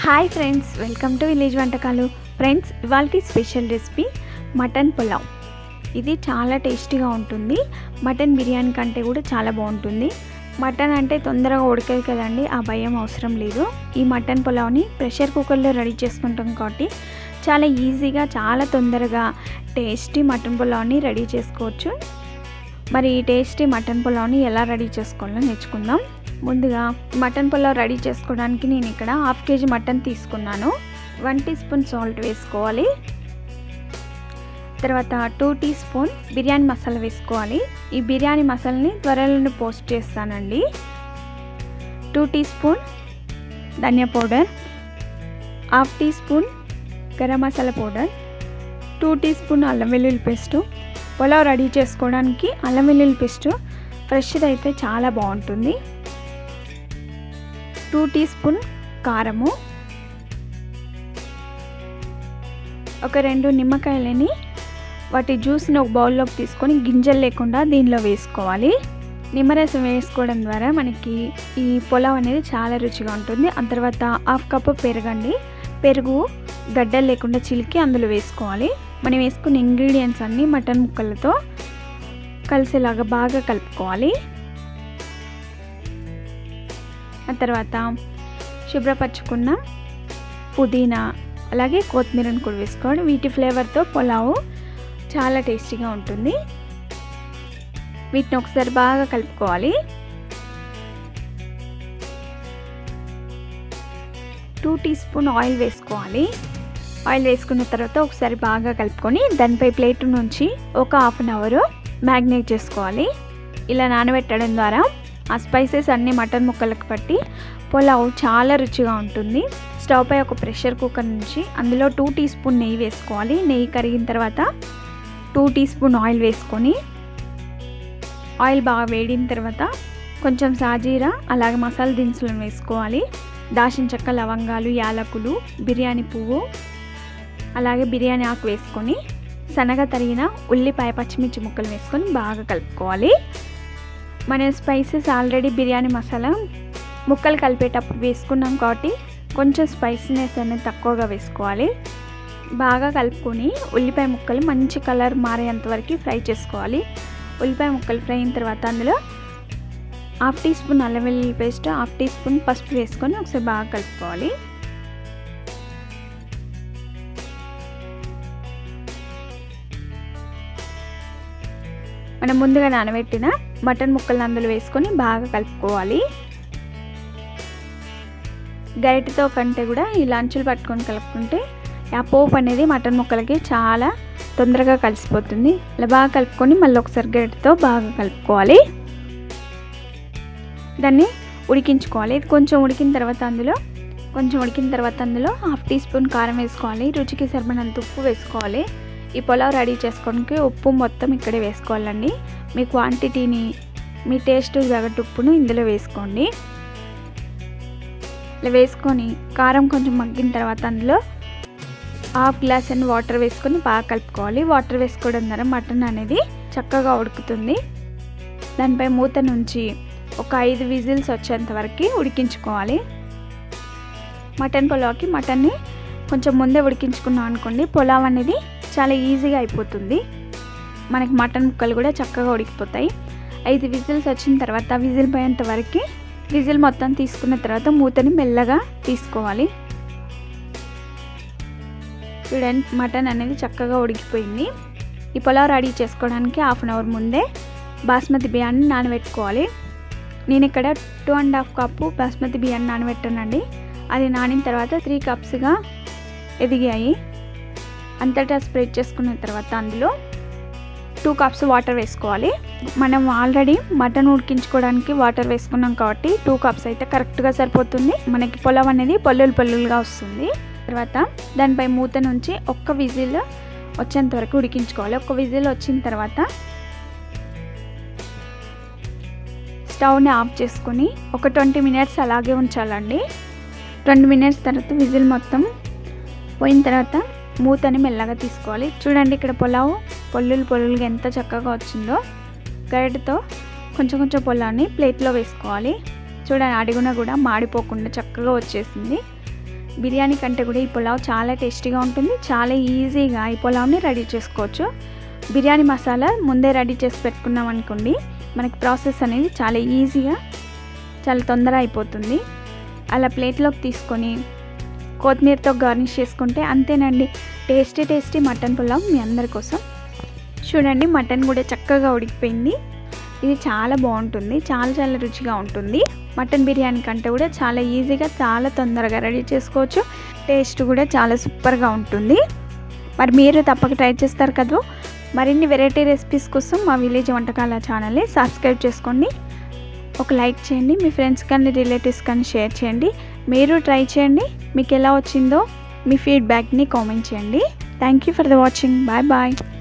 hi friends welcome to village వంటకాలు friends ఇవాళ special recipe mutton pulao ఇది చాలా టేస్టీగా ఉంటుంది మటన్ బిర్యానీ కంటే కూడా చాలా బాగుంటుంది మటన్ అంటే తొందరగా ఉడకదు కదండి ఆ భయం అవసరం లేదు ఈ మటన్ పులావ్ని ప్రెషర్ కుక్కర్లో రెడీ చేసుకుంటాం కాబట్టి చాలా ఈజీగా చాలా తొందరగా టేస్టీ మటన్ పులావ్ని రెడీ చేసుకోవచ్చు మరి ఈ టేస్టీ మటన్ పులావ్ని ఎలా రెడీ చేసుకోవాలో నేర్చుకుందాం ముందుగా మటన్ పులావ్ రెడీ చేసుకోవడానికి నేను ఇక్కడ హాఫ్ కేజీ మటన్ తీసుకున్నాను వన్ టీ స్పూన్ సాల్ట్ వేసుకోవాలి తర్వాత two teaspoon biryani masala వేసుకోవాలి ఈ బిర్యానీ మసాలాని త్వరలోనే పోస్ట్ చేస్తానండి టూ టీ స్పూన్ ధనియా powder half teaspoon garam masala powder two teaspoon అల్లం వెల్లుల్లి పేస్టు పులావ్ రెడీ చేసుకోవడానికి అల్లం వెల్లుల్లి పేస్టు ఫ్రెష్ది అయితే చాలా బాగుంటుంది టూ టీ స్పూన్ కారము ఒక రెండు నిమ్మకాయలని వాటి జ్యూస్ని ఒక బౌల్లోకి తీసుకొని గింజలు లేకుండా దీనిలో వేసుకోవాలి నిమ్మరసం వేసుకోవడం ద్వారా మనకి ఈ పులావ్ అనేది చాలా రుచిగా ఉంటుంది ఆ తర్వాత హాఫ్ కప్ పెరగండి పెరుగు గడ్డలు లేకుండా చిలికి అందులో వేసుకోవాలి మనం వేసుకున్న ఇంగ్రీడియంట్స్ అన్నీ మటన్ ముక్కలతో కలిసేలాగా బాగా కలుపుకోవాలి ఆ తర్వాత శుభ్రపరచుకున్న పుదీనా అలాగే కొత్తిమీరను కూడా వేసుకోవాలి వీటి ఫ్లేవర్తో పులావు చాలా టేస్టీగా ఉంటుంది వీటిని ఒకసారి బాగా కలుపుకోవాలి టూ టీ స్పూన్ ఆయిల్ వేసుకోవాలి ఆయిల్ వేసుకున్న తర్వాత ఒకసారి బాగా కలుపుకొని దానిపై ప్లేట్ నుంచి ఒక హాఫ్ అన్ అవర్ మ్యాగ్నేట్ చేసుకోవాలి ఇలా నానబెట్టడం ద్వారా ఆ స్పైసెస్ అన్నీ మటన్ ముక్కలకు పట్టి పులావ్ చాలా రుచిగా ఉంటుంది స్టవ్ పై ఒక ప్రెషర్ కుక్కర్ నుంచి అందులో టూ టీ స్పూన్ నెయ్యి వేసుకోవాలి నెయ్యి కరిగిన తర్వాత టూ టీ స్పూన్ ఆయిల్ వేసుకొని ఆయిల్ బాగా వేడిన తర్వాత కొంచెం సాజీరా అలాగే మసాలా దినుసులను వేసుకోవాలి దాచిన చెక్క లవంగాలు యాలకులు బిర్యానీ పువ్వు అలాగే బిర్యానీ ఆకు వేసుకొని సన్నగా తరిగిన ఉల్లిపాయ పచ్చిమిర్చి ముక్కలు వేసుకొని బాగా కలుపుకోవాలి మన స్పైసెస్ ఆల్రెడీ బిర్యానీ మసాలా ముక్కలు కలిపేటప్పుడు వేసుకున్నాం కాబట్టి కొంచెం స్పైసీనెస్ అనేది తక్కువగా వేసుకోవాలి బాగా కలుపుకొని ఉల్లిపాయ ముక్కలు మంచి కలర్ మారేంత వరకు ఫ్రై చేసుకోవాలి ఉల్లిపాయ ముక్కలు ఫ్రై అయిన తర్వాత అందులో హాఫ్ టీ స్పూన్ అల్లం వెల్లుల్లి పేస్ట్ హాఫ్ టీ స్పూన్ పసుపు వేసుకొని ఒకసారి బాగా కలుపుకోవాలి మనం ముందుగా నానబెట్టిన మటన్ ముక్కలను అందులో వేసుకొని బాగా కలుపుకోవాలి గరిటతో కంటే కూడా ఈ లంచులు పట్టుకొని కలుపుకుంటే ఆ పోపు అనేది మటన్ ముక్కలకి చాలా తొందరగా కలిసిపోతుంది అలా బాగా కలుపుకొని మళ్ళీ ఒకసారి గరిటతో బాగా కలుపుకోవాలి దాన్ని ఉడికించుకోవాలి ఇది కొంచెం ఉడికిన తర్వాత అందులో కొంచెం ఉడికిన తర్వాత అందులో హాఫ్ టీ స్పూన్ కారం వేసుకోవాలి రుచికి సరిపడినంత ఉప్పు వేసుకోవాలి ఈ పులావ్ రెడీ చేసుకోవడానికి ఉప్పు మొత్తం ఇక్కడే వేసుకోవాలండి మీ క్వాంటిటీని మీ టేస్ట్ తగ్గట్టు ఉప్పును ఇందులో వేసుకోండి ఇలా వేసుకొని కారం కొంచెం మగ్గిన తర్వాత అందులో హాఫ్ గ్లాస్ అని వాటర్ వేసుకొని బాగా కలుపుకోవాలి వాటర్ వేసుకోవడం ద్వారా మటన్ అనేది చక్కగా ఉడుకుతుంది దానిపై మూత నుంచి ఒక ఐదు విజిల్స్ వచ్చేంత వరకు ఉడికించుకోవాలి మటన్ పులావ్కి మటన్ని కొంచెం ముందే ఉడికించుకున్నాం అనుకోండి పులావ్ అనేది చాలా ఈజీగా అయిపోతుంది మనకి మటన్ ముక్కలు కూడా చక్కగా ఉడికిపోతాయి ఐదు విజిల్స్ వచ్చిన తర్వాత విజిల్ పోయేంత వరకు విజిల్ మొత్తం తీసుకున్న తర్వాత మూతని మెల్లగా తీసుకోవాలి చూడండి మటన్ అనేది చక్కగా ఉడికిపోయింది ఈ పులావ్ రెడీ చేసుకోవడానికి హాఫ్ అన్ అవర్ ముందే బాస్మతి బియ్యాన్ని నానబెట్టుకోవాలి నేను ఇక్కడ two and half cup basmati బియ్యాన్ని నానబెట్టానండి అది నానిన తర్వాత త్రీ కప్స్గా ఎదిగాయి అంతటా స్ప్రెడ్ చేసుకున్న తర్వాత అందులో టూ కప్స్ వాటర్ వేసుకోవాలి మనం ఆల్రెడీ మటన్ ఉడికించుకోవడానికి వాటర్ వేసుకున్నాం కాబట్టి టూ కప్స్ అయితే కరెక్ట్గా సరిపోతుంది మనకి పొలం అనేది పల్లులు పల్లులుగా వస్తుంది తర్వాత దానిపై మూత నుంచి ఒక్క విజిల్ వచ్చేంత వరకు ఉడికించుకోవాలి ఒక్క విజిల్ వచ్చిన తర్వాత స్టవ్ని ఆఫ్ చేసుకొని ఒక ట్వంటీ మినిట్స్ అలాగే ఉంచాలండి ట్వంటీ మినిట్స్ తర్వాత విజిల్ మొత్తం పోయిన తర్వాత మూతని మెల్లగా తీసుకోవాలి చూడండి ఇక్కడ పులావు పొల్లులు పొల్లులుగా ఎంత చక్కగా వచ్చిందో గరిటతో కొంచెం కొంచెం పొలాన్ని ప్లేట్లో వేసుకోవాలి చూడండి అడుగున కూడా మాడిపోకుండా చక్కగా వచ్చేసింది బిర్యానీ కంటే కూడా ఈ పులావ్ చాలా టేస్టీగా ఉంటుంది చాలా ఈజీగా ఈ పులావ్ని రెడీ చేసుకోవచ్చు బిర్యానీ మసాలా ముందే రెడీ చేసి పెట్టుకున్నాం అనుకోండి మనకి ప్రాసెస్ అనేది చాలా ఈజీగా చాలా తొందర అయిపోతుంది అలా ప్లేట్లోకి తీసుకొని కొత్తిమీరతో గార్నిష్ చేసుకుంటే అంతేనండి టేస్టీ టేస్టీ మటన్ పులావ్ మీ అందరి కోసం చూడండి మటన్ కూడా చక్కగా ఉడికిపోయింది ఇది చాలా బాగుంటుంది చాలా చాలా రుచిగా ఉంటుంది మటన్ బిర్యానీ కంటే కూడా చాలా ఈజీగా చాలా తొందరగా రెడీ చేసుకోవచ్చు టేస్ట్ కూడా చాలా సూపర్గా ఉంటుంది మరి మీరు తప్పక ట్రై చేస్తారు కదా మరిన్ని వెరైటీ రెసిపీస్ కోసం మా విలేజ్ వంటకాల ఛానల్ని సబ్స్క్రైబ్ చేసుకోండి ఒక లైక్ చేయండి మీ ఫ్రెండ్స్ కానీ రిలేటివ్స్ కానీ షేర్ చేయండి మీరు ట్రై చేయండి మీకు ఎలా వచ్చిందో మీ ఫీడ్బ్యాక్ని కామెంట్ చేయండి thank you for the watching bye bye